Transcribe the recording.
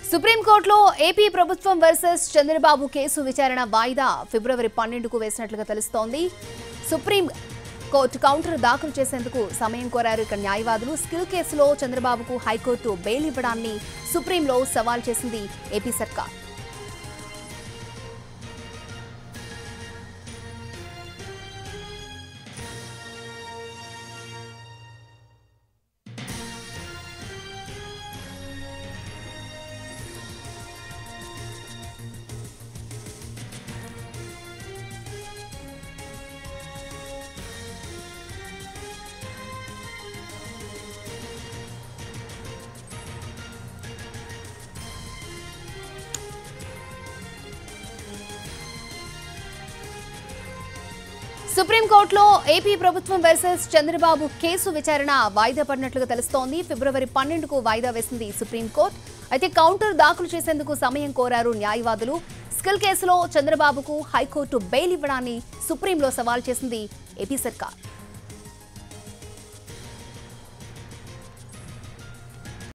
సుప్రీంకోర్టులో ఏపీ ప్రభుత్వం versus Chandrababu case విచారణ వాయిదా ఫిబ్రవరి పన్నెండుకు వేసినట్లుగా తెలుస్తోంది సుప్రీం కోర్టు కౌంటర్ దాఖలు చేసేందుకు సమయం కోరారు ఇక న్యాయవాదులు స్కిల్ కేసులో చంద్రబాబుకు హైకోర్టు బెయిల్ ఇవ్వడాన్ని సుప్రీంలో సవాల్ చేసింది ఏపీ సర్కార్ సుప్రీంకోర్టులో ఏపీ ప్రభుత్వం వర్సెస్ చంద్రబాబు కేసు విచారణ వాయిదా పడినట్లుగా తెలుస్తోంది ఫిబ్రవరి పన్నెండుకు వాయిదా వేసింది సుప్రీంకోర్టు అయితే కౌంటర్ దాఖలు చేసేందుకు సమయం కోరారు న్యాయవాదులు స్కిల్ కేసులో చంద్రబాబుకు హైకోర్టు బెయిల్ ఇవ్వడాన్ని సుప్రీంలో సవాల్ చేసింది ఏపీ సర్కార్